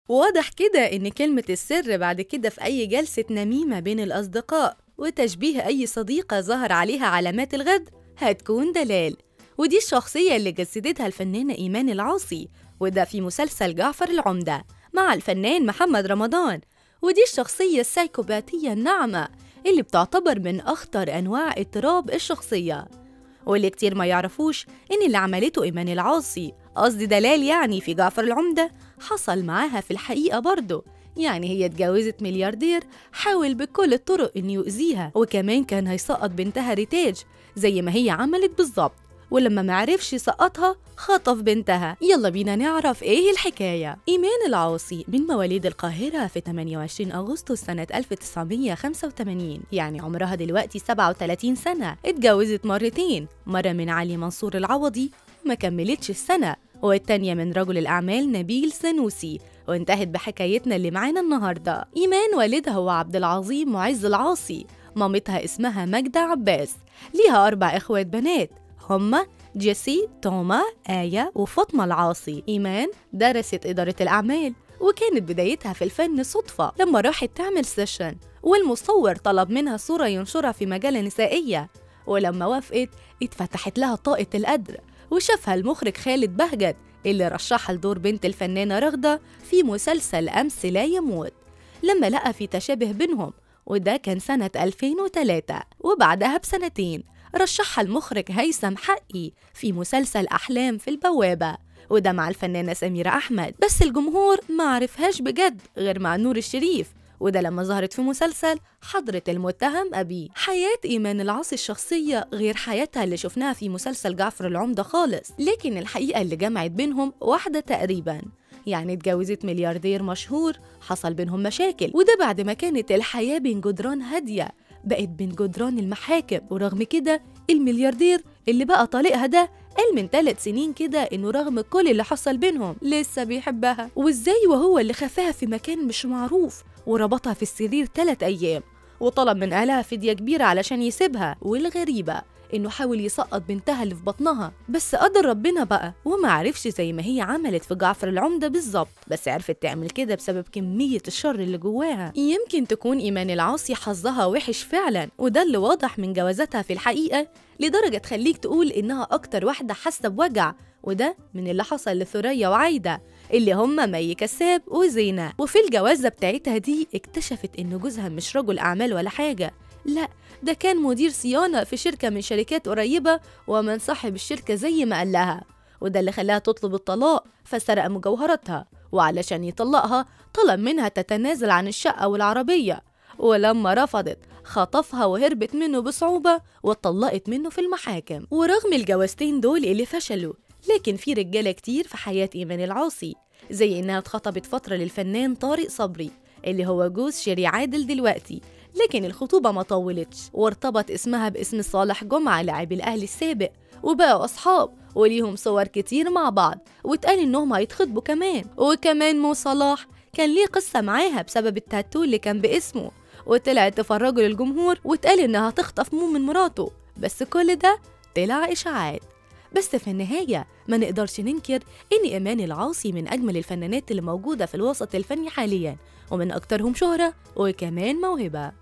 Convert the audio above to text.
واضح كده إن كلمة السر بعد كده في أي جلسة نميمة بين الأصدقاء وتشبيه أي صديقة ظهر عليها علامات الغد هتكون دلال ودي الشخصية اللي جسدتها الفنانة إيمان العاصي وده في مسلسل جعفر العمدة مع الفنان محمد رمضان ودي الشخصية السايكوباتية الناعمة اللي بتعتبر من أخطر أنواع اضطراب الشخصية واللي كتير ما يعرفوش إن اللي عملته إيمان العاصي قصدي دلال يعني في جعفر العمدة حصل معاها في الحقيقة برضه يعني هي اتجوزت ملياردير حاول بكل الطرق إنه يؤذيها وكمان كان هيسقط بنتها ريتاج زي ما هي عملت بالظبط ولما معرفش يسقطها خطف بنتها يلا بينا نعرف ايه الحكاية إيمان العاصي من مواليد القاهرة في 28 أغسطس سنة 1985 يعني عمرها دلوقتي 37 سنة اتجوزت مرتين مرة من علي منصور العوضي وما كملتش السنة والتانية من رجل الأعمال نبيل سنوسي وانتهت بحكايتنا اللي معانا النهاردة إيمان والدها هو عبد العظيم معز العاصي مامتها اسمها ماجدة عباس ليها أربع إخوات بنات هما جيسي، توما، آية وفاطمة العاصي إيمان درست إدارة الأعمال وكانت بدايتها في الفن صدفة لما راحت تعمل سيشن والمصور طلب منها صورة ينشرها في مجلة نسائية ولما وافقت اتفتحت لها طاقة القدر وشافها المخرج خالد بهجت اللي رشحها لدور بنت الفنانة رغدة في مسلسل أمس لا يموت لما لقى في تشابه بينهم وده كان سنة 2003 وبعدها بسنتين رشحها المخرج هيثم حقي في مسلسل أحلام في البوابة وده مع الفنانة سميرة أحمد بس الجمهور ما عرفهاش بجد غير مع نور الشريف وده لما ظهرت في مسلسل حضرة المتهم أبي حياة إيمان العاصي الشخصية غير حياتها اللي شفناها في مسلسل جعفر العمدة خالص لكن الحقيقة اللي جمعت بينهم واحدة تقريبا يعني اتجوزت ملياردير مشهور حصل بينهم مشاكل وده بعد ما كانت الحياة بين جدران هادية بقت بين جدران المحاكم ورغم كده الملياردير اللي بقى طليقها ده قال من ثلاث سنين كده انه رغم كل اللي حصل بينهم لسه بيحبها وازاي وهو اللي خفاها في مكان مش معروف وربطها في السرير ثلاث ايام وطلب من اهلها فدية كبيرة علشان يسيبها والغريبة انه حاول يسقط بنتها اللي في بطنها بس قدر ربنا بقى وما عرفش زي ما هي عملت في جعفر العمدة بالظبط بس عرفت تعمل كده بسبب كمية الشر اللي جواها يمكن تكون إيمان العاصي حظها وحش فعلا وده اللي واضح من جوازاتها في الحقيقة لدرجة تخليك تقول إنها أكتر واحدة حاسة بوجع وده من اللي حصل لثريا وعايدة اللي هما مي كساب وزينة وفي الجوازة بتاعتها دي اكتشفت إن جوزها مش رجل أعمال ولا حاجة لا ده كان مدير صيانة في شركة من شركات قريبة ومن صاحب الشركة زي ما قال لها وده اللي خلاها تطلب الطلاق فسرق مجوهراتها وعلشان يطلقها طلب منها تتنازل عن الشقة والعربية ولما رفضت خطفها وهربت منه بصعوبة واتطلقت منه في المحاكم ورغم الجوازتين دول اللي فشلوا لكن في رجالة كتير في حياة إيمان العاصي زي إنها اتخطبت فترة للفنان طارق صبري اللي هو جوز شيري عادل دلوقتي لكن الخطوبة ما طولتش وارتبط اسمها باسم صالح جمعة لاعب الأهلي السابق وبقوا أصحاب وليهم صور كتير مع بعض واتقال إنهم هيتخطبوا كمان وكمان مو صلاح كان ليه قصة معاها بسبب التاتو اللي كان باسمه وطلعت تفرجوا للجمهور واتقال إنها تخطف مو من مراته بس كل ده طلع إشاعات بس في النهاية ما نقدرش ننكر إن إيمان العاصي من أجمل الفنانات اللي موجودة في الوسط الفني حاليا ومن أكترهم شهرة وكمان موهبة